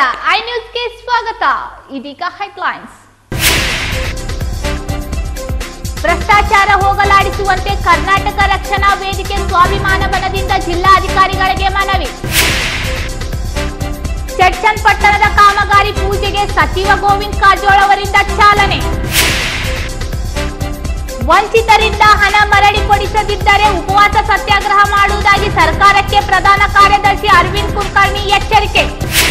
I ನ್ಯೂಸ್ಗೆ ಸ್ವಾಗತ ಇದೀಗ ಹೆಡ್ಲೈನ್ಸ್ ಭ್ರಷ್ಟಾಚಾರ ಹೋಗಲಾಡಿಸುವಂತೆ ಕರ್ನಾಟಕ ರಕ್ಷಣಾ ವೇದಿಕೆ ಸ್ವಾಭಿಮಾನ ಬನದಿಂದ ಜಿಲ್ಲಾಧಿಕಾರಿಗಳಿಗೆ ಮನವಿ ಚಡ್ಚನ್ ಪಟ್ಟಣದ ಕಾಮಗಾರಿ ಪೂಜೆಗೆ ಸಚಿವ ಗೋವಿಂದ್ ಕಾರಜೋಳ ಅವರಿಂದ ಚಾಲನೆ ವಂಚಿತರಿಂದ ಹಣ ಮರಳಿ ಕೊಡಿಸದಿದ್ದರೆ ಉಪವಾಸ ಸತ್ಯಾಗ್ರಹ ಮಾಡುವುದಾಗಿ ಸರ್ಕಾರಕ್ಕೆ ಪ್ರಧಾನ ಕಾರ್ಯದರ್ಶಿ ಅರವಿಂದ್ ಕುಲಕರ್ಣಿ ಎಚ್ಚರಿಕೆ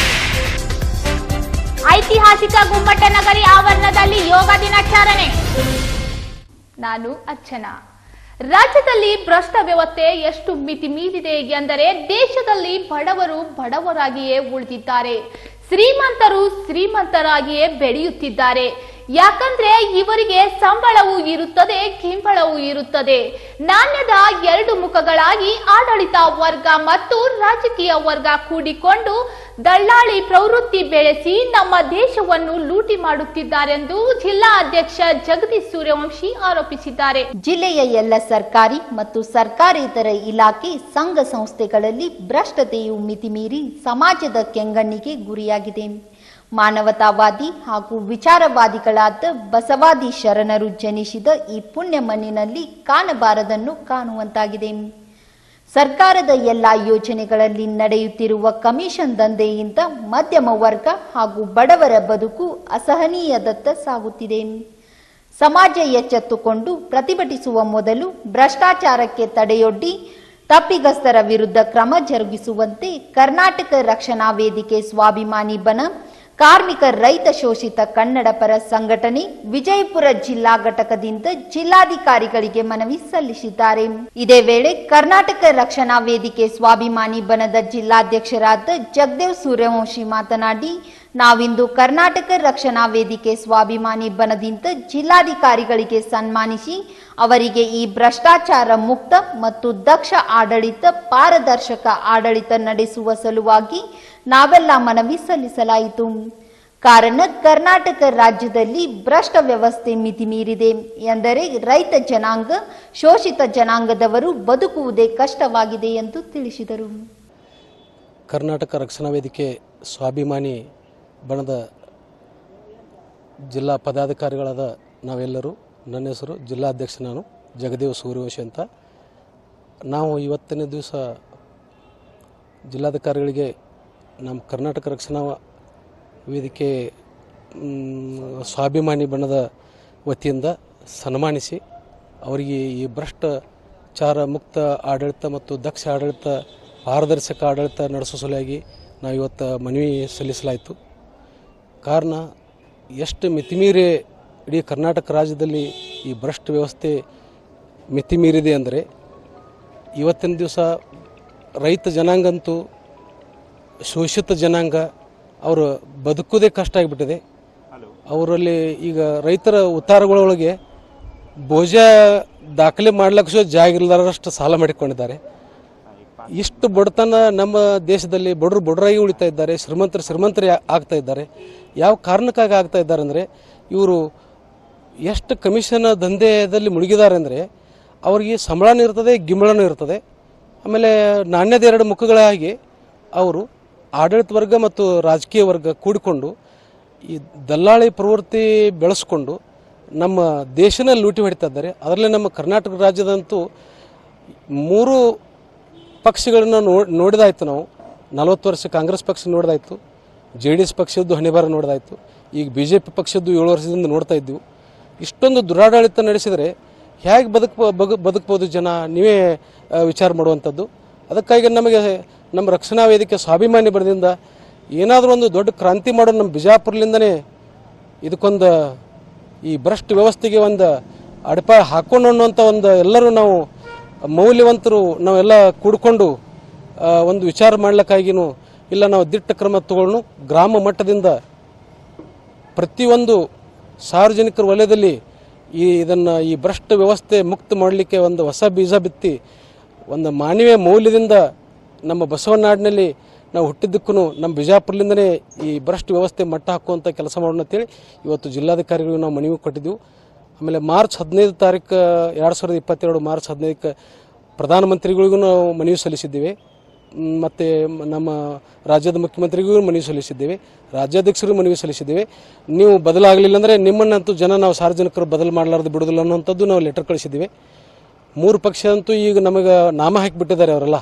ಐತಿಹಾಸಿಕ ಗುಮ್ಮಟ ನಗರಿ ಆವರಣದಲ್ಲಿ ಯೋಗ ದಿನಾಚರಣೆ ನಾನು ಅರ್ಚನಾ ರಾಜ್ಯದಲ್ಲಿ ಭ್ರಷ್ಟ ವ್ಯವಸ್ಥೆ ಎಷ್ಟು ಮಿತಿ ಮೀರಿದೆ ಎಂದರೆ ದೇಶದಲ್ಲಿ ಬಡವರು ಬಡವರಾಗಿಯೇ ಉಳಿದಿದ್ದಾರೆ ಶ್ರೀಮಂತರು ಶ್ರೀಮಂತರಾಗಿಯೇ ಬೆಳೆಯುತ್ತಿದ್ದಾರೆ ಯಾಕಂದ್ರೆ ಇವರಿಗೆ ಸಂಬಳವೂ ಇರುತ್ತದೆ ಗಿಂಬಳವೂ ಇರುತ್ತದೆ ನಾಣ್ಯದ ಎರಡು ಮುಖಗಳಾಗಿ ಆಡಳಿತ ವರ್ಗ ಮತ್ತು ರಾಜಕೀಯ ವರ್ಗ ಕೂಡಿಕೊಂಡು ದಳ್ಳಾಳಿ ಪ್ರವೃತ್ತಿ ಬೆಳೆಸಿ ನಮ್ಮ ದೇಶವನ್ನು ಲೂಟಿ ಮಾಡುತ್ತಿದ್ದಾರೆಂದು ಜಿಲ್ಲಾ ಅಧ್ಯಕ್ಷ ಜಗದೀಶ್ ಸೂರ್ಯವಂಶಿ ಆರೋಪಿಸಿದ್ದಾರೆ ಜಿಲ್ಲೆಯ ಎಲ್ಲ ಸರ್ಕಾರಿ ಮತ್ತು ಸರ್ಕಾರೇತರ ಇಲಾಖೆ ಸಂಘ ಸಂಸ್ಥೆಗಳಲ್ಲಿ ಭ್ರಷ್ಟತೆಯು ಮಿತಿಮೀರಿ ಸಮಾಜದ ಕೆಂಗಣ್ಣಿಗೆ ಗುರಿಯಾಗಿದೆ ಮಾನವತಾವಾದಿ ಹಾಗೂ ವಿಚಾರವಾದಿಗಳಾದ ಬಸವಾದಿ ಶರಣರು ಜನಿಸಿದ ಈ ಪುಣ್ಯ ಮಣ್ಣಿನಲ್ಲಿ ಕಾಣಬಾರದನ್ನು ಕಾಣುವಂತಾಗಿದೆ ಸರ್ಕಾರದ ಎಲ್ಲ ಯೋಜನೆಗಳಲ್ಲಿ ನಡೆಯುತ್ತಿರುವ ಕಮಿಷನ್ ದಂಧೆಯಿಂದ ಮಧ್ಯಮ ವರ್ಗ ಹಾಗೂ ಬಡವರ ಬದುಕು ಅಸಹನೀಯದತ್ತ ಸಾಗುತ್ತಿದೆ ಸಮಾಜ ಎಚ್ಚೆತ್ತುಕೊಂಡು ಪ್ರತಿಭಟಿಸುವ ಮೊದಲು ಭ್ರಷ್ಟಾಚಾರಕ್ಕೆ ತಡೆಯೊಡ್ಡಿ ತಪ್ಪಿಗಸ್ತರ ವಿರುದ್ಧ ಕ್ರಮ ಜರುಗಿಸುವಂತೆ ಕರ್ನಾಟಕ ರಕ್ಷಣಾ ವೇದಿಕೆ ಸ್ವಾಭಿಮಾನಿ ಬನ ಕಾರ್ಮಿಕ ರೈತ ಶೋಷಿತ ಕನ್ನಡ ಪರ ಸಂಘಟನೆ ವಿಜಯಪುರ ಜಿಲ್ಲಾ ಘಟಕದಿಂದ ಜಿಲ್ಲಾಧಿಕಾರಿಗಳಿಗೆ ಮನವಿ ಸಲ್ಲಿಸಿದ್ದಾರೆ ಇದೇ ವೇಳೆ ಕರ್ನಾಟಕ ರಕ್ಷಣಾ ವೇದಿಕೆ ಸ್ವಾಭಿಮಾನಿ ಬನದ ಜಿಲ್ಲಾಧ್ಯಕ್ಷರಾದ ಜಗದೇವ್ ಸೂರ್ಯವಂಶಿ ಮಾತನಾಡಿ ನಾವಿಂದು ಕರ್ನಾಟಕ ರಕ್ಷಣಾ ವೇದಿಕೆ ಸ್ವಾಭಿಮಾನಿ ಬನದಿಂದ ಜಿಲ್ಲಾಧಿಕಾರಿಗಳಿಗೆ ಸನ್ಮಾನಿಸಿ ಅವರಿಗೆ ಈ ಭ್ರಷ್ಟಾಚಾರ ಮುಕ್ತ ಮತ್ತು ದಕ್ಷ ಆಡಳಿತ ಪಾರದರ್ಶಕ ಆಡಳಿತ ನಡೆಸುವ ಸಲುವಾಗಿ ನಾವೆಲ್ಲ ಮನವಿ ಸಲ್ಲಿಸಲಾಯಿತು ಕಾರಣ ಕರ್ನಾಟಕ ರಾಜ್ಯದಲ್ಲಿ ಭ್ರಷ್ಟ ವ್ಯವಸ್ಥೆ ಮಿತಿ ಮೀರಿದೆ ಎಂದರೆ ರೈತ ಜನಾಂಗ ಶೋಷಿತ ಜನಾಂಗದವರು ಬದುಕುವುದೇ ಕಷ್ಟವಾಗಿದೆ ಎಂದು ತಿಳಿಸಿದರು ಕರ್ನಾಟಕ ರಕ್ಷಣಾ ವೇದಿಕೆ ಸ್ವಾಭಿಮಾನಿ ಬಣದ ಜಿಲ್ಲಾ ಪದಾಧಿಕಾರಿಗಳಾದ ನಾವೆಲ್ಲರೂ ನನ್ನ ಹೆಸರು ಜಿಲ್ಲಾಧ್ಯಕ್ಷ ನಾನು ಜಗದೇವ್ ಸೂರ್ಯವಂಶಿ ಅಂತ ನಾವು ಇವತ್ತಿನ ದಿವಸ ಜಿಲ್ಲಾಧಿಕಾರಿಗಳಿಗೆ ನಮ್ಮ ಕರ್ನಾಟಕ ರಕ್ಷಣಾ ವೇದಿಕೆ ಮ್, ಸ್ವಾಭಿಮಾನಿ ಬಣದ ವತಿಯಿಂದ ಸನ್ಮಾನಿಸಿ ಅವರಿಗೆ ಈ ಭ್ರಷ್ಟಾಚಾರ ಮುಕ್ತ ಆಡಳಿತ ಮತ್ತು ದಕ್ಷ ಆಡಳಿತ ಪಾರದರ್ಶಕ ಆಡಳಿತ ನಡೆಸುವ ಸಲುವಾಗಿ ನಾವು ಇವತ್ತು ಮನವಿ ಸಲ್ಲಿಸಲಾಯಿತು ಕಾರಣ ಎಷ್ಟು ಮಿತಿಮೀರಿ ಇಡೀ ಕರ್ನಾಟಕ ರಾಜ್ಯದಲ್ಲಿ ಈ ಭ್ರಷ್ಟ ವ್ಯವಸ್ಥೆ ಮಿತಿಮೀರಿದೆ ಅಂದರೆ ಇವತ್ತಿನ ದಿವಸ ರೈತ ಜನಾಂಗಂತೂ ಶೋಷಿತ ಜನಾಂಗ ಅವರು ಬದುಕುವುದೇ ಕಷ್ಟ ಆಗಿಬಿಟ್ಟಿದೆ ಅವರಲ್ಲಿ ಈಗ ರೈತರ ಉತ್ತಾರಗಳೊಳಗೆ ಭೋಜ ದಾಖಲೆ ಮಾಡ್ಲಿಕ್ಕೆ ಜಾಗ ಇಲ್ಲದರಷ್ಟು ಸಾಲ ಮಾಡಿಕೊಂಡಿದ್ದಾರೆ ಇಷ್ಟು ಬಡತನ ನಮ್ಮ ದೇಶದಲ್ಲಿ ಬಡವರು ಬಡವರಾಗಿ ಉಳಿತಾ ಇದ್ದಾರೆ ಶ್ರೀಮಂತರು ಶ್ರೀಮಂತರು ಯಾ- ಆಗ್ತಾ ಇದ್ದಾರೆ ಯಾವ ಕಾರಣಕ್ಕಾಗಿ ಆಗ್ತಾ ಇದ್ದಾರೆ ಅಂದರೆ ಇವರು ಎಷ್ಟು ಕಮಿಷನ್ ದಂಧೆಯಲ್ಲಿ ಮುಳುಗಿದ್ದಾರೆ ಅಂದರೆ ಅವರಿಗೆ ಸಂಬಳನೂ ಇರ್ತದೆ ಗಿಂಬಳನೂ ಇರ್ತದೆ ಆಮೇಲೆ ನಾಣ್ಯದ ಎರಡು ಮುಖಗಳಾಗಿ ಅವರು ಆಡಳಿತ ವರ್ಗ ಮತ್ತು ರಾಜಕೀಯ ವರ್ಗ ಕೂಡಿಕೊಂಡು ಈ ದಲ್ಲಾಳಿ ಪ್ರವೃತ್ತಿ ಬೆಳೆಸ್ಕೊಂಡು ನಮ್ಮ ದೇಶನ ಲೂಟಿ ಹೊಡಿತಾ ಇದ್ದಾರೆ ಅದರಲ್ಲಿ ನಮ್ಮ ಕರ್ನಾಟಕ ರಾಜ್ಯದಂತೂ ಮೂರು ಪಕ್ಷಗಳನ್ನ ನೋ- ನೋಡಿದಾಯ್ತು ನಾವು ನಲವತ್ತು ವರ್ಷ ಕಾಂಗ್ರೆಸ್ ಪಕ್ಷ ನೋಡಿದಾಯ್ತು ಜೆ ಡಿ ಎಸ್ ಪಕ್ಷದ್ದು ಹಣಿಬಾರ ನೋಡಿದಾಯ್ತು ಈಗ ಬಿ ಜೆ ಪಿ ಪಕ್ಷದ್ದು ಏಳು ವರ್ಷದಿಂದ ನೋಡ್ತಾ ಇದ್ದೀವಿ ಇಷ್ಟೊಂದು ದುರಾಡಳಿತ ನಡೆಸಿದರೆ ಹೇಗೆ ಬದುಕ ಬದು ಬದುಕ್ಬೋದು ಜನ ನೀವೇ ಆ, ವಿಚಾರ ಮಾಡುವಂಥದ್ದು ಅದಕ್ಕಾಗಿ ನಮಗೆ ನಮ್ಮ ರಕ್ಷಣಾ ವೇದಿಕೆ ಸ್ವಾಭಿಮಾನಿ ಬರದಿಂದ ಏನಾದರೂ ಒಂದು ದೊಡ್ಡ ಕ್ರಾಂತಿ ಮಾಡೋ ನಮ್ಮ ಬಿಜಾಪುರಲಿಂದನೇ ಇದಕ್ಕೊಂದು ಈ ಭ್ರಷ್ಟ ವ್ಯವಸ್ಥೆಗೆ ಒಂದು ಅಡಿಪಾಯ ಹಾಕೊಂಡು ಅನ್ನುವಂಥ ಒಂದು ಎಲ್ಲರೂ ನಾವು ಮೌಲ್ಯವಂತರು ನಾವೆಲ್ಲ ಕೂಡ್ಕೊಂಡು ಆ, ಒಂದು ವಿಚಾರ ಮಾಡ್ಲಿಕ್ಕಾಗಿನೂ ಇಲ್ಲ ನಾವು ದಿಟ್ಟ ಕ್ರಮ ತಗೊಂಡು ಗ್ರಾಮ ಮಟ್ಟದಿಂದ ಪ್ರತಿಯೊಂದು ಸಾರ್ವಜನಿಕರ ವಲಯದಲ್ಲಿ ಈ ಇದನ್ನು ಈ ಭ್ರಷ್ಟ ವ್ಯವಸ್ಥೆ ಮುಕ್ತ ಮಾಡಲಿಕ್ಕೆ ಒಂದು ಹೊಸ ಬೀಜ ಬಿತ್ತಿ ಒಂದು ಮಾನವೀಯ ಮೌಲ್ಯದಿಂದ ನಮ್ಮ ಬಸವನಾಡಿನಲ್ಲಿ ನಾವು ಹುಟ್ಟಿದ್ದಕ್ಕೂ ನಮ್ಮ ಬಿಜಾಪುರಲಿಂದನೇ ಈ ಭ್ರಷ್ಟ ವ್ಯವಸ್ಥೆ ಮಟ್ಟ ಹಾಕುವಂಥ ಕೆಲಸ ಮಾಡೋಣ ಅಂತೇಳಿ ಇವತ್ತು ಜಿಲ್ಲಾಧಿಕಾರಿಗಳಿಗೆ ನಾವು ಮನವಿ ಕೊಟ್ಟಿದ್ದೆವು ಆಮೇಲೆ ಮಾರ್ಚ್ ಹದಿನೈದು ತಾರೀಕು ಎರಡು ಸಾವಿರದ ಇಪ್ಪತ್ತೆರಡು ಮಾರ್ಚ್ ಹದಿನೈದಕ್ಕೆ ಪ್ರಧಾನಮಂತ್ರಿಗಳಿಗೂ ನಾವು ಮನವಿ ಸಲ್ಲಿಸಿದ್ದೀವಿ ಮ್, ಮತ್ತೆ ಮ- ನಮ್ಮ ರಾಜ್ಯದ ಮುಖ್ಯಮಂತ್ರಿಗೂ ಮನವಿ ಸಲ್ಲಿಸಿದ್ದೇವೆ ರಾಜ್ಯಾಧ್ಯಕ್ಷರಿಗೂ ಮನವಿ ಸಲ್ಲಿಸಿದ್ದೇವೆ ನೀವು ಬದಲಾಗಲಿಲ್ಲ ಅಂದರೆ ನಿಮ್ಮನ್ನಂತೂ ಜನ ನಾವು ಸಾರ್ವಜನಿಕರು ಬದಲು ಮಾಡಲಾರ್ದು ಬಿಡುದಿಲ್ಲ ಅನ್ನುವಂಥದ್ದು ನಾವು ಲೆಟರ್ ಕಳಿಸಿದ್ದೇವೆ ಮೂರು ಪಕ್ಷ ಅಂತೂ ಈಗ ನಮಗೆ ನಾಮ ಹಾಕಿಬಿಟ್ಟಿದ್ದಾರೆ ಅವರೆಲ್ಲ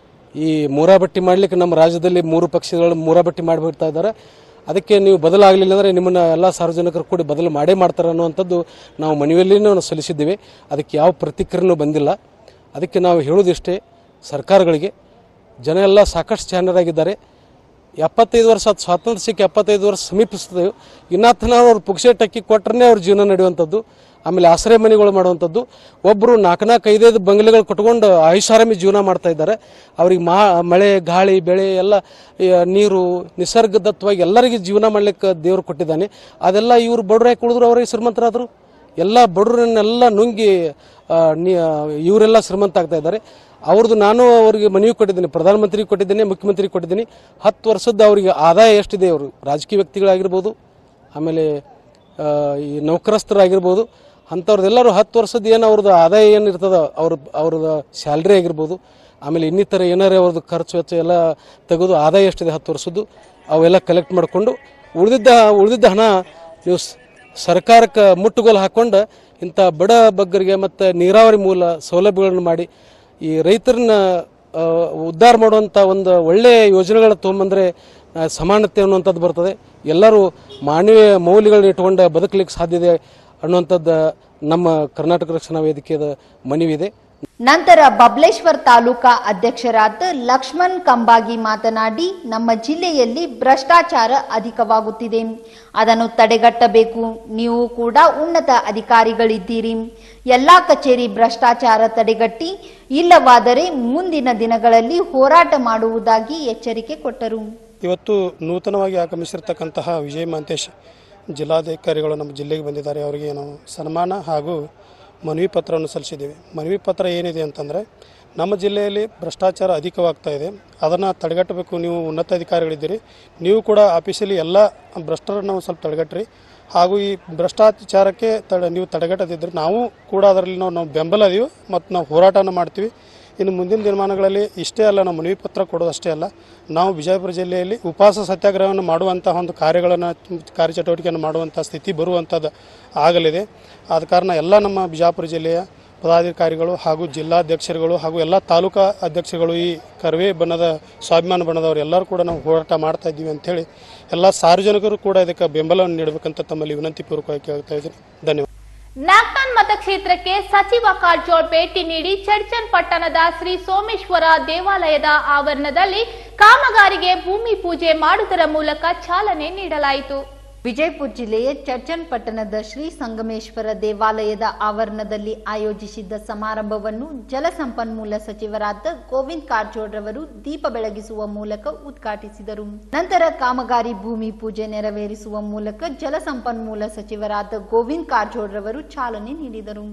ಈ ಮೂರಾಬಟ್ಟಿ ಮಾಡಲಿಕ್ಕೆ ನಮ್ಮ ರಾಜ್ಯದಲ್ಲಿ ಮೂರು ಪಕ್ಷಗಳು ಮೂರಾಬಟ್ಟಿ ಮಾಡಿಬಿಡ್ತಾ ಇದ್ದಾರೆ ಅದಕ್ಕೆ ನೀವು ಬದಲಾಗಲಿಲ್ಲ ಅಂದರೆ ನಿಮ್ಮನ್ನು ಎಲ್ಲ ಸಾರ್ವಜನಿಕರು ಕೂಡಿ ಬದಲು ಮಾಡೇ ಮಾಡ್ತಾರೆ ಅನ್ನುವಂಥದ್ದು ನಾವು ಮನವಿಯಲ್ಲಿ ನಾವು ಸಲ್ಲಿಸಿದ್ದೇವೆ ಅದಕ್ಕೆ ಯಾವ ಪ್ರತಿಕ್ರಿಯೆನೂ ಬಂದಿಲ್ಲ ಅದಕ್ಕೆ ನಾವು ಹೇಳೋದಿಷ್ಟೇ ಸರ್ಕಾರಗಳಿಗೆ ಜನ ಎಲ್ಲ ಸಾಕಷ್ಟು ಚಾನರಾಗಿದ್ದಾರೆ ಎಪ್ಪತ್ತೈದು ವರ್ಷ ಆತ್ ಸ್ವಾತಂತ್ರ್ಯ ಸಿಕ್ಕಿ ಎಪ್ಪತ್ತೈದು ವರ್ಷ ಸಮೀಪಿಸ್ತದೆ ಇನ್ನಾತನ ಅವ್ರು ಪುಕ್ಷೆ ಟಕ್ಕಿ ಕೊಟ್ಟರೆ ಅವ್ರ ಜೀವನ ನಡೆಯುವಂಥದ್ದು ಆಮೇಲೆ ಆಶ್ರಯ ಮನೆಗಳು ಮಾಡುವಂಥದ್ದು ಒಬ್ಬರು ನಾಲ್ಕು ನಾಲ್ಕು ಐದೈದು ಬಂಗಲೆಗಳು ಕಟ್ಕೊಂಡು ಆಯುಷಾರಾಮಿ ಜೀವನ ಮಾಡ್ತಾ ಇದ್ದಾರೆ ಅವ್ರಿಗೆ ಮಾ ಮಳೆ ಗಾಳಿ ಬೆಳೆ ಎಲ್ಲ ಈ, ನೀರು ನಿಸರ್ಗದತ್ವವಾಗಿ ಎಲ್ಲರಿಗೆ ಜೀವನ ಮಾಡ್ಲಿಕ್ಕೆ ದೇವರು ಕೊಟ್ಟಿದ್ದಾನೆ ಅದೆಲ್ಲ ಇವರು ಬಡವರಾಗಿ ಕುಳಿದ್ರು ಅವರಿಗೆ ಶ್ರೀಮಂತರಾದರು ಎಲ್ಲ ಬಡವರನ್ನೆಲ್ಲ ನುಂಗಿ ಆ, ನೀ- ಇವರೆಲ್ಲ ಶ್ರೀಮಂತ ಆಗ್ತಾ ಇದ್ದಾರೆ ಅವ್ರದ್ದು ನಾನು ಅವರಿಗೆ ಮನವಿ ಕೊಟ್ಟಿದ್ದೀನಿ ಪ್ರಧಾನಮಂತ್ರಿಗೆ ಕೊಟ್ಟಿದ್ದೀನಿ ಮುಖ್ಯಮಂತ್ರಿಗೆ ಕೊಟ್ಟಿದ್ದೀನಿ ಹತ್ತು ವರ್ಷದ ಅವರಿಗೆ ಆದಾಯ ಎಷ್ಟಿದೆ ಅವರು ರಾಜಕೀಯ ವ್ಯಕ್ತಿಗಳಾಗಿರ್ಬೋದು ಆಮೇಲೆ ಆ, ಈ ನೌಕರಸ್ಥರಾಗಿರ್ಬೋದು ಅಂಥವ್ರದ್ದೆಲ್ಲರೂ ಹತ್ತು ವರ್ಷದ ಏನು ಅವ್ರದ್ದು ಆದಾಯ ಏನು ಇರ್ತದ ಅವ್ರ ಅವ್ರದ್ದು ಸ್ಯಾಲ್ರಿ ಆಗಿರ್ಬೋದು ಆಮೇಲೆ ಇನ್ನಿತರ ಏನಾರೇ ಅವ್ರದ್ದು ಖರ್ಚು ವೆಚ್ಚ ಎಲ್ಲ ತೆಗೆದು ಆದಾಯ ಎಷ್ಟಿದೆ ಹತ್ತು ವರ್ಷದ್ದು ಅವೆಲ್ಲ ಕಲೆಕ್ಟ್ ಮಾಡಿಕೊಂಡು ಉಳಿದಿದ್ದ ಉಳಿದಿದ್ದ ಹಣ ನೀವು ಸ್- ಸರ್ಕಾರಕ್ಕೆ ಮುಟ್ಟುಗೋಲು ಹಾಕೊಂಡು ಇಂಥ ಬಡ ಬಗ್ಗರಿಗೆ ಮತ್ತು ನೀರಾವರಿ ಮೂಲ ಸೌಲಭ್ಯಗಳನ್ನು ಮಾಡಿ ಈ ರೈತರನ್ನ ಆ, ಉದ್ಧಾರ ಮಾಡುವಂಥ ಒಂದು ಒಳ್ಳೆಯ ಯೋಜನೆಗಳ ತೊಗೊಂಬಂದ್ರೆ ಆ, ಸಮಾನತೆ ಅನ್ನುವಂಥದ್ದು ಬರ್ತದೆ ಎಲ್ಲರೂ ಮಾನವೀಯ ಮೌಲ್ಯಗಳನ್ನ ಇಟ್ಕೊಂಡು ಬದುಕಲಿಕ್ಕೆ ಸಾಧ್ಯತೆ ಅನ್ನುವಂಥದ್ದು ನಮ್ಮ ಕರ್ನಾಟಕ ರಕ್ಷಣಾ ವೇದಿಕೆಯ ಮನವಿದೆ ನಂತರ ಬಬ್ಲೇಶ್ವರ್ ತಾಲೂಕಾ ಅಧ್ಯಕ್ಷರಾದ ಲಕ್ಷ್ಮಣ್ ಕಂಬಾಗಿ ಮಾತನಾಡಿ ನಮ್ಮ ಜಿಲ್ಲೆಯಲ್ಲಿ ಭ್ರಷ್ಟಾಚಾರ ಅಧಿಕವಾಗುತ್ತಿದೆ ಅದನ್ನು ತಡೆಗಟ್ಟಬೇಕು ನೀವು ಕೂಡ ಉನ್ನತ ಅಧಿಕಾರಿಗಳಿದ್ದೀರಿ ಎಲ್ಲಾ ಕಚೇರಿ ಭ್ರಷ್ಟಾಚಾರ ತಡೆಗಟ್ಟಿ ಇಲ್ಲವಾದರೆ ಮುಂದಿನ ದಿನಗಳಲ್ಲಿ ಹೋರಾಟ ಮಾಡುವುದಾಗಿ ಎಚ್ಚರಿಕೆ ಕೊಟ್ಟರು ಇವತ್ತು ನೂತನವಾಗಿ ಆಗಮಿಸಿರ್ತಕ್ಕಂತಹ ವಿಜಯ್ ಮಹಂತೇಶ್ ಜಿಲ್ಲಾಧಿಕಾರಿಗಳು ನಮ್ಮ ಜಿಲ್ಲೆಗೆ ಬಂದಿದ್ದಾರೆ ಅವರಿಗೆ ನಾವು ಸನ್ಮಾನ ಹಾಗೂ ಮನವಿ ಪತ್ರವನ್ನು ಸಲ್ಲಿಸಿದ್ದೇವೆ ಮನವಿ ಪತ್ರ ಏನಿದೆ ಅಂತಂದರೆ ನಮ್ಮ ಜಿಲ್ಲೆಯಲ್ಲಿ ಭ್ರಷ್ಟಾಚಾರ ಅಧಿಕವಾಗ್ತಾ ಇದೆ ಅದನ್ನು ತಡೆಗಟ್ಟಬೇಕು ನೀವು ಉನ್ನತ ಅಧಿಕಾರಿಗಳಿದ್ದೀರಿ ನೀವು ಕೂಡ ಆಫೀಸಲ್ಲಿ ಎಲ್ಲ ಭ್ರಷ್ಟರನ್ನು ಒಂದು ಸ್ವಲ್ಪ ತಡೆಗಟ್ರಿ ಹಾಗೂ ಈ ಭ್ರಷ್ಟಾಚಾರಕ್ಕೆ ತಡೆ ನೀವು ತಡೆಗಟ್ಟದಿದ್ದರೆ ನಾವು ಕೂಡ ಅದರಲ್ಲಿ ನಾವು ನಾವು ಬೆಂಬಲ ಅದೀವಿ ಮತ್ತು ನಾವು ಹೋರಾಟನ ಮಾಡ್ತೀವಿ ಇನ್ನು ಮುಂದಿನ ದಿನಮಾನಗಳಲ್ಲಿ ಇಷ್ಟೇ ಅಲ್ಲ ನಾವು ಮನವಿ ಪತ್ರ ಕೊಡೋದಷ್ಟೇ ಅಲ್ಲ ನಾವು ವಿಜಯಪುರ ಜಿಲ್ಲೆಯಲ್ಲಿ ಉಪವಾಸ ಸತ್ಯಾಗ್ರಹವನ್ನು ಮಾಡುವಂತಹ ಒಂದು ಕಾರ್ಯಗಳನ್ನು ಕಾರ್ಯಚಟುವಟಿಕೆಯನ್ನು ಮಾಡುವಂಥ ಸ್ಥಿತಿ ಬರುವಂಥದ್ದು ಆಗಲಿದೆ ಆದ ಕಾರಣ ಎಲ್ಲ ನಮ್ಮ ಬಿಜಾಪುರ ಜಿಲ್ಲೆಯ ಪದಾಧಿಕಾರಿಗಳು ಹಾಗೂ ಜಿಲ್ಲಾಧ್ಯಕ್ಷರುಗಳು ಹಾಗೂ ಎಲ್ಲ ತಾಲೂಕಾ ಅಧ್ಯಕ್ಷರುಗಳು ಈ ಕರ್ವೆ ಬಣ್ಣದ ಸ್ವಾಭಿಮಾನ ಬಣ್ಣದವರು ಎಲ್ಲರೂ ಕೂಡ ನಾವು ಹೋರಾಟ ಮಾಡ್ತಾ ಇದ್ದೀವಿ ಅಂಥೇಳಿ ಎಲ್ಲ ಸಾರ್ವಜನಿಕರು ಕೂಡ ಇದಕ್ಕೆ ಬೆಂಬಲವನ್ನು ನೀಡಬೇಕಂತ ತಮ್ಮಲ್ಲಿ ವಿನಂತಿ ಪೂರ್ವಕವಾಗಿ ಕೇಳ್ತಾ ಇದ್ದೀನಿ ಧನ್ಯವಾದ ನಾಗ್ನಾನ್ ಮತಕ್ಷೇತ್ರಕ್ಕೆ ಸಚಿವ ಕಾರಜೋಳ್ ಭೇಟಿ ನೀಡಿ ಚಡ್ಚನ್ ಪಟ್ಟಣದ ಶ್ರೀ ಸೋಮೇಶ್ವರ ದೇವಾಲಯದ ಆವರಣದಲ್ಲಿ ಕಾಮಗಾರಿಗೆ ಭೂಮಿ ಪೂಜೆ ಮಾಡುವುದರ ಮೂಲಕ ಚಾಲನೆ ನೀಡಲಾಯಿತು ವಿಜಯಪುರ ಜಿಲ್ಲೆಯ ಚರ್ಚನ್ ಪಟ್ಟಣದ ಶ್ರೀ ಸಂಗಮೇಶ್ವರ ದೇವಾಲಯದ ಆವರಣದಲ್ಲಿ ಆಯೋಜಿಸಿದ್ದ ಸಮಾರಂಭವನ್ನು ಜಲಸಂಪನ್ಮೂಲ ಸಚಿವರಾದ ಗೋವಿಂದ್ ಕಾರಜೋಳ್ ರವರು ದೀಪ ಬೆಳಗಿಸುವ ಮೂಲಕ ಉದ್ಘಾಟಿಸಿದರು ನಂತರ ಕಾಮಗಾರಿ ಭೂಮಿ ಪೂಜೆ ನೆರವೇರಿಸುವ ಮೂಲಕ ಜಲಸಂಪನ್ಮೂಲ ಸಚಿವರಾದ ಗೋವಿಂದ್ ಕಾರಜೋಳ್ ರವರು ಚಾಲನೆ ನೀಡಿದರು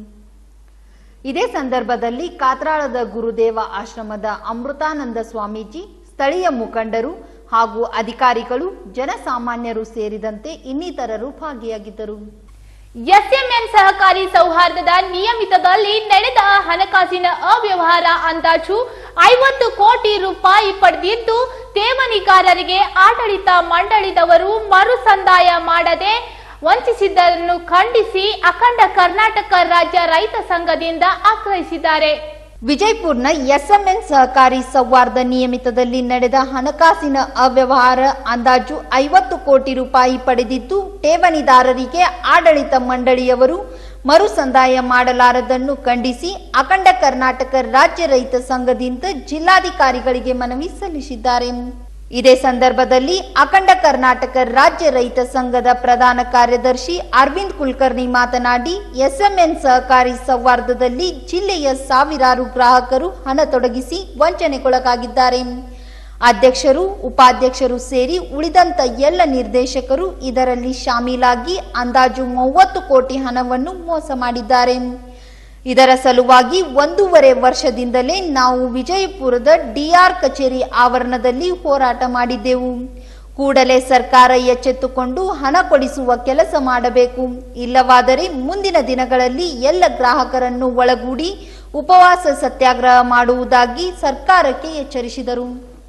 ಇದೇ ಸಂದರ್ಭದಲ್ಲಿ ಕಾತ್ರಾಳದ ಗುರುದೇವ ಆಶ್ರಮದ ಅಮೃತಾನಂದ ಸ್ವಾಮೀಜಿ ಸ್ಥಳೀಯ ಮುಖಂಡರು ಹಾಗೂ ಅಧಿಕಾರಿಗಳು ಜನಸಾಮಾನ್ಯರು ಸೇರಿದಂತೆ ಇನ್ನಿತರರು ಭಾಗಿಯಾಗಿದ್ದರು ಎಸ್ಎಂಎನ್ ಸಹಕಾರಿ ಸೌಹಾರ್ದದ ನಿಯಮಿತದಲ್ಲಿ ನಡೆದ ಹಣಕಾಸಿನ ಅವ್ಯವಹಾರ ಅಂದಾಜು ಐವತ್ತು ಕೋಟಿ ರೂಪಾಯಿ ಪಡೆದಿದ್ದು ಠೇವಣಿಗಾರರಿಗೆ ಆಡಳಿತ ಮಂಡಳಿದವರು ಮರು ಸಂದಾಯ ಮಾಡದೆ ವಂಚಿಸಿದ್ದನ್ನು ಖಂಡಿಸಿ ಅಖಂಡ ಕರ್ನಾಟಕ ರಾಜ್ಯ ರೈತ ಸಂಘದಿಂದ ಆಗ್ರಹಿಸಿದ್ದಾರೆ ವಿಜಯಪುರ್ನ ಎಸ್ಎಂಎನ್ ಸಹಕಾರಿ ಸೌಹಾರ್ದ ನಿಯಮಿತದಲ್ಲಿ ನಡೆದ ಹಣಕಾಸಿನ ಅವ್ಯವಹಾರ ಅಂದಾಜು ಐವತ್ತು ಕೋಟಿ ರೂಪಾಯಿ ಪಡೆದಿದ್ದು ಠೇವಣಿದಾರರಿಗೆ ಆಡಳಿತ ಮಂಡಳಿಯವರು ಮರು ಸಂದಾಯ ಮಾಡಲಾರದನ್ನು ಖಂಡಿಸಿ ಅಖಂಡ ಕರ್ನಾಟಕ ರಾಜ್ಯ ರೈತ ಸಂಘದಿಂದ ಜಿಲ್ಲಾಧಿಕಾರಿಗಳಿಗೆ ಮನವಿ ಸಲ್ಲಿಸಿದ್ದಾರೆ ಇದೇ ಸಂದರ್ಭದಲ್ಲಿ ಅಖಂಡ ಕರ್ನಾಟಕ ರಾಜ್ಯ ರೈತ ಸಂಘದ ಪ್ರಧಾನ ಕಾರ್ಯದರ್ಶಿ ಅರವಿಂದ್ ಕುಲಕರ್ಣಿ ಮಾತನಾಡಿ ಎಸ್ಎಂಎನ್ ಸಹಕಾರಿ ಸೌಹಾರ್ದದಲ್ಲಿ ಜಿಲ್ಲೆಯ ಸಾವಿರಾರು ಗ್ರಾಹಕರು ಹಣ ತೊಡಗಿಸಿ ವಂಚನೆಗೊಳಗಾಗಿದ್ದಾರೆ ಅಧ್ಯಕ್ಷರು ಉಪಾಧ್ಯಕ್ಷರು ಸೇರಿ ಉಳಿದಂತ ಎಲ್ಲ ನಿರ್ದೇಶಕರು ಇದರಲ್ಲಿ ಶಾಮೀಲಾಗಿ ಅಂದಾಜು ಮೂವತ್ತು ಕೋಟಿ ಹಣವನ್ನು ಮೋಸ ಮಾಡಿದ್ದಾರೆ ಇದರ ಸಲುವಾಗಿ ಒಂದೂವರೆ ವರ್ಷದಿಂದಲೇ ನಾವು ವಿಜಯಪುರದ ಡಿಆರ್ ಕಚೇರಿ ಆವರಣದಲ್ಲಿ ಹೋರಾಟ ಮಾಡಿದ್ದೆವು ಕೂಡಲೇ ಸರ್ಕಾರ ಎಚ್ಚೆತ್ತುಕೊಂಡು ಹಣ ಕೊಡಿಸುವ ಕೆಲಸ ಮಾಡಬೇಕು ಇಲ್ಲವಾದರೆ ಮುಂದಿನ ದಿನಗಳಲ್ಲಿ ಎಲ್ಲ ಗ್ರಾಹಕರನ್ನು ಒಳಗೂಡಿ ಉಪವಾಸ ಸತ್ಯಾಗ್ರಹ ಮಾಡುವುದಾಗಿ ಸರ್ಕಾರಕ್ಕೆ ಎಚ್ಚರಿಸಿದರು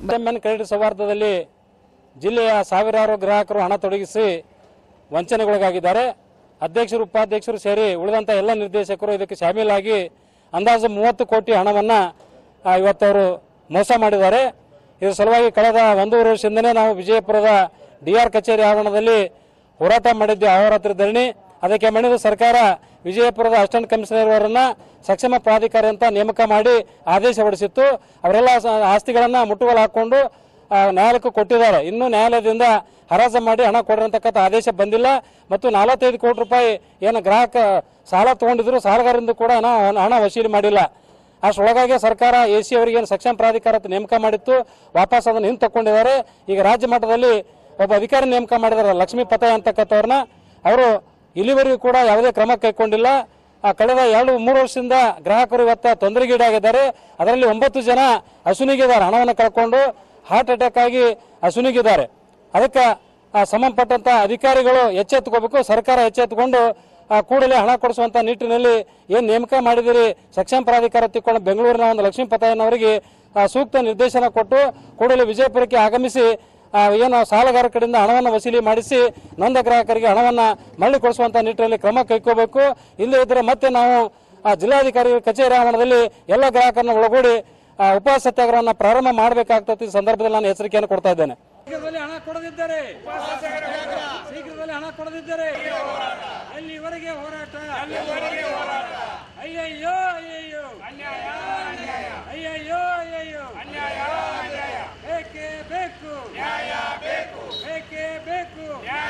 ಎನ್ ಕ್ರೆಡಿಟ್ ಸೌಹಾರ್ದದಲ್ಲಿ ಜಿಲ್ಲೆಯ ಸಾವಿರಾರು ಗ್ರಾಹಕರು ಹಣ ತೊಡಗಿಸಿ ವಂಚನೆಗೊಳಗಾಗಿದ್ದಾರೆ ಅಧ್ಯಕ್ಷರು ಉಪಾಧ್ಯಕ್ಷರು ಸೇರಿ ಉಳಿದಂಥ ಎಲ್ಲ ನಿರ್ದೇಶಕರು ಇದಕ್ಕೆ ಶಾಮೀಲಾಗಿ ಅಂದಾಜು ಮೂವತ್ತು ಕೋಟಿ ಹಣವನ್ನು ಇವತ್ತವರು ಮೋಸ ಮಾಡಿದ್ದಾರೆ ಇದರ ಸಲುವಾಗಿ ಕಳೆದ ಒಂದೂವರೆ ವರ್ಷದಿಂದನೇ ನಾವು ವಿಜಯಪುರದ ಡಿ ಆರ್ ಕಚೇರಿ ಆವರಣದಲ್ಲಿ ಹೋರಾಟ ಮಾಡಿದ್ವಿ ಅಹೋರಾತ್ರಿ ಧರಣಿ ಅದಕ್ಕೆ ಮಣಿದು ಸರ್ಕಾರ ವಿಜಯಪುರದ ಅಸಿಸ್ಟೆಂಟ್ ಕಮಿಷನರ್ ಅವರನ್ನ ಸಕ್ಷಮ ಪ್ರಾಧಿಕಾರಿ ಅಂತ ನೇಮಕ ಮಾಡಿ ಆದೇಶ ಹೊರಡಿಸಿತ್ತು ಅವರೆಲ್ಲ ಸ- ಆಸ್ತಿಗಳನ್ನ ಮುಟ್ಟುಗೋಲು ಹಾಕೊಂಡು ಆ, ನ್ಯಾಯಾಲಯಕ್ಕೆ ಕೊಟ್ಟಿದ್ದಾರೆ ಇನ್ನು ನ್ಯಾಯಾಲಯದಿಂದ ಹರಾಜು ಮಾಡಿ ಹಣ ಕೊಡ್ರಿ ಅಂತಕ್ಕಂಥ ಆದೇಶ ಬಂದಿಲ್ಲ ಮತ್ತು ನಲವತ್ತೈದು ಕೋಟಿ ರೂಪಾಯಿ ಏನು ಗ್ರಾಹಕ ಸಾಲ ತಗೊಂಡಿದ್ರು ಸಾಲಗಾರರಿಂದ ಕೂಡ ಹಣ ಹಣ ವಸೂಲಿ ಮಾಡಿಲ್ಲ ಅಷ್ಟರೊಳಗಾಗಿ ಸರ್ಕಾರ ಎ ಸಿ ಅವರಿಗೆ ಏನು ಸಕ್ಷಮ ಪ್ರಾಧಿಕಾರ ಅಂತ ನೇಮಕ ಮಾಡಿತ್ತು ವಾಪಸ್ ಅದನ್ನು ಹಿಂದೆ ತಗೊಂಡಿದ್ದಾರೆ ಈಗ ರಾಜ್ಯ ಮಟ್ಟದಲ್ಲಿ ಒಬ್ಬ ಅಧಿಕಾರಿ ನೇಮಕ ಮಾಡಿದ್ದಾರೆ ಲಕ್ಷ್ಮೀ ಪತಯ ಅಂತಕ್ಕಂಥವ್ರನ್ನ ಅವರು ಇಲ್ಲಿವರೆಗೂ ಕೂಡ ಯಾವುದೇ ಕ್ರಮ ಕೈಗೊಂಡಿಲ್ಲ ಆ ಕಳೆದ ಎರಡು ಮೂರು ವರ್ಷದಿಂದ ಗ್ರಾಹಕರು ಇವತ್ತ ತೊಂದರೆಗೀಡಾಗಿದ್ದಾರೆ ಅದರಲ್ಲಿ ಒಂಬತ್ತು ಜನ ಹಸುನಿಗಿದ್ದಾರೆ ಹಣವನ್ನು ಕಳ್ಕೊಂಡು ಹಾರ್ಟ್ ಅಟ್ಯಾಕ್ ಆಗಿ ಹಸುನಿಗಿದ್ದಾರೆ ಅದಕ್ಕೆ ಆ ಸಂಬಂಧಪಟ್ಟಂತ ಅಧಿಕಾರಿಗಳು ಎಚ್ಚೆತ್ತುಕೋಬೇಕು ಸರ್ಕಾರ ಎಚ್ಚೆತ್ತುಕೊಂಡು ಆ, ಕೂಡಲೇ ಹಣ ಕೊಡಿಸುವಂತ ನಿಟ್ಟಿನಲ್ಲಿ ಏನ್ ನೇಮಕ ಮಾಡಿದಿರಿ ಸಕ್ಷಮ ಪ್ರಾಧಿಕಾರ ತಿಕ್ಕೊಂಡು ಬೆಂಗಳೂರಿನ ಒಂದು ಲಕ್ಷ್ಮೀ ಪತಾಯನವರಿಗೆ ಆ, ಸೂಕ್ತ ನಿರ್ದೇಶನ ಕೊಟ್ಟು ಕೂಡಲೇ ವಿಜಯಪುರಕ್ಕೆ ಆಗಮಿಸಿ ಆ, ಏನು ಸಾಲಗಾರ ಕಡೆಯಿಂದ ಹಣವನ್ನು ವಸೂಲಿ ಮಾಡಿಸಿ ನೊಂದ ಗ್ರಾಹಕರಿಗೆ ಹಣವನ್ನು ಮರಳಿ ಕೊಡಿಸುವಂತ ನಿಟ್ಟಿನಲ್ಲಿ ಕ್ರಮ ಕೈಗೊಳ್ಳಬೇಕು ಇಲ್ಲೇ ಇದ್ರೆ ಮತ್ತೆ ನಾವು ಆ, ಜಿಲ್ಲಾಧಿಕಾರಿ ಕಚೇರಿ ಆವರಣದಲ್ಲಿ ಎಲ್ಲ ಗ್ರಾಹಕರನ್ನ ಒಳಗೂಡಿ ಆ, ಉಪವಾಸ ಸತ್ಯಾಗ್ರಹವನ್ನು ಪ್ರಾರಂಭ ಮಾಡಬೇಕಾಗ್ತದೆ ಈ ಸಂದರ್ಭದಲ್ಲಿ ನಾನು ಎಚ್ಚರಿಕೆಯನ್ನು ಕೊಡ್ತಾ ಇದ್ದೇನೆ ಶೀಘ್ರದಲ್ಲಿ ಹಣ ಕೊಡದಿದ್ದರೆ ಶೀಘ್ರದಲ್ಲಿ ಹಣ ಕೊಡದಿದ್ದರೆ ಅಲ್ಲಿವರೆಗೆ ಹೋರಾಟ ಅಯ್ಯಯ್ಯೋ ಅಯ್ಯಯ್ಯೋ ಅಯ್ಯಯ್ಯೋ ಅಯ್ಯಯ್ಯೋ ಬೇಕೇ ಬೇಕು ಬೇಕೇ ಬೇಕು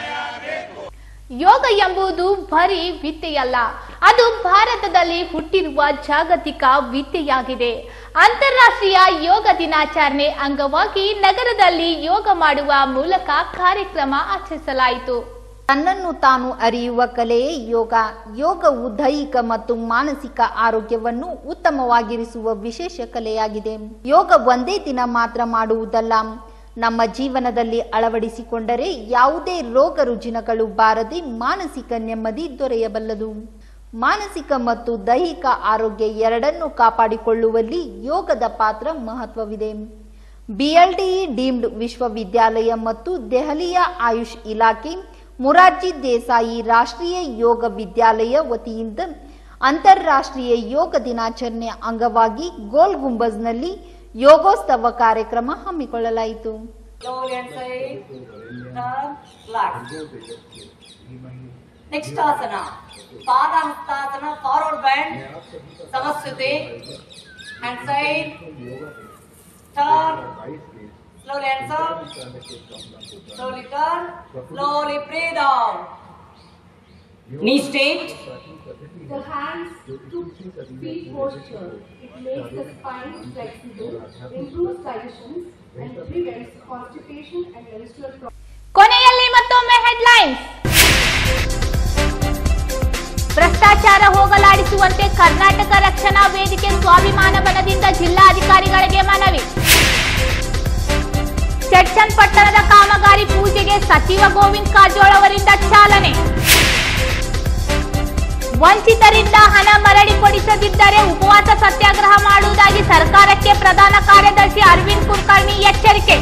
ಯೋಗ ಎಂಬುದು ಬರೀ ವಿದ್ಯೆಯಲ್ಲ ಅದು ಭಾರತದಲ್ಲಿ ಹುಟ್ಟಿರುವ ಜಾಗತಿಕ ವಿದ್ಯೆಯಾಗಿದೆ ಅಂತಾರಾಷ್ಟ್ರೀಯ ಯೋಗ ದಿನಾಚರಣೆ ಅಂಗವಾಗಿ ನಗರದಲ್ಲಿ ಯೋಗ ಮಾಡುವ ಮೂಲಕ ಕಾರ್ಯಕ್ರಮ ಆಚರಿಸಲಾಯಿತು ತನ್ನನ್ನು ತಾನು ಅರಿಯುವ ಕಲೆಯೇ ಯೋಗ ಯೋಗವು ದೈಹಿಕ ಮತ್ತು ಮಾನಸಿಕ ಆರೋಗ್ಯವನ್ನು ಉತ್ತಮವಾಗಿರಿಸುವ ವಿಶೇಷ ಕಲೆಯಾಗಿದೆ ಯೋಗ ಒಂದೇ ದಿನ ಮಾತ್ರ ಮಾಡುವುದಲ್ಲ ನಮ್ಮ ಜೀವನದಲ್ಲಿ ಅಳವಡಿಸಿಕೊಂಡರೆ ಯಾವುದೇ ರೋಗ ರುಜಿನಗಳು ಬಾರದೆ ಮಾನಸಿಕ ನೆಮ್ಮದಿ ದೊರೆಯಬಲ್ಲದು ಮಾನಸಿಕ ಮತ್ತು ದೈಹಿಕ ಆರೋಗ್ಯ ಎರಡನ್ನೂ ಕಾಪಾಡಿಕೊಳ್ಳುವಲ್ಲಿ ಯೋಗದ ಪಾತ್ರ ಮಹತ್ವವಿದೆ ಬಿಎಲ್ಡಿಇ ಡೀಮ್ಡ್ ವಿಶ್ವವಿದ್ಯಾಲಯ ಮತ್ತು ದೆಹಲಿಯ ಆಯುಷ್ ಇಲಾಖೆ ಮುರಾರ್ಜಿ ದೇಸಾಯಿ ರಾಷ್ಟ್ರೀಯ ಯೋಗ ವಿದ್ಯಾಲಯ ವತಿಯಿಂದ ಅಂತಾರಾಷ್ಟ್ರೀಯ ಯೋಗ ದಿನಾಚರಣೆ ಅಂಗವಾಗಿ ಗೋಲ್ ಗುಂಬಜ್ನಲ್ಲಿ ಯೋಗೋತ್ಸವ ಕಾರ್ಯಕ್ರಮ ಹಮ್ಮಿಕೊಳ್ಳಲಾಯಿತು Slowly and say, turn, relax. Next asana, Padahastasana, forward bend, Samaskriti, and side, turn, slowly and up, slowly turn, slowly breathe out. Knee straight, The hands to feet posture. It makes the spine flexible, improves digestion, and prevents constipation and menstrual problems. ಕೊನೆಯಲ್ಲಿ ಮತ್ತೊಮ್ಮೆ headlines ಭ್ರಷ್ಟಾಚಾರ ಹೋಗಲಾಡಿಸುವಂತೆ ಕರ್ನಾಟಕ ರಕ್ಷಣಾ ವೇದಿಕೆ ಸ್ವಾಭಿಮಾನ ಬಲದಿಂದ ಜಿಲ್ಲಾಧಿಕಾರಿಗಳಿಗೆ ಮನವಿ ಚಡ್ಚನ್ ಪಟ್ಟಣದ ಕಾಮಗಾರಿ ಪೂಜೆಗೆ ಸಚಿವ ಗೋವಿಂದ್ ಕಾರಜೋಳ ಅವರಿಂದ ಚಾಲನೆ ವಂಚಿತರಿಂದ ಹಣ ಮರಳಿ ಕೊಡಿಸದಿದ್ದರೆ ಉಪವಾಸ ಸತ್ಯಾಗ್ರಹ ಮಾಡುವುದಾಗಿ ಸರ್ಕಾರಕ್ಕೆ ಪ್ರಧಾನ ಕಾರ್ಯದರ್ಶಿ ಅರವಿಂದ್ ಕುಲಕರ್ಣಿ ಎಚ್ಚರಿಕೆ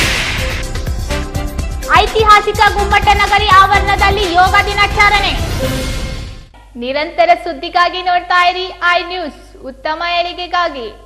ಐತಿಹಾಸಿಕ ಗುಮ್ಮಟ ನಗರಿ ಆವರಣದಲ್ಲಿ ಯೋಗ ದಿನಾಚರಣೆ ನಿರಂತರ ಸುದ್ದಿಗಾಗಿ ನೋಡ್ತಾ ಇರಿ ಐ ನ್ಯೂಸ್ ಉತ್ತಮ ಏಳಿಗೆಗಾಗಿ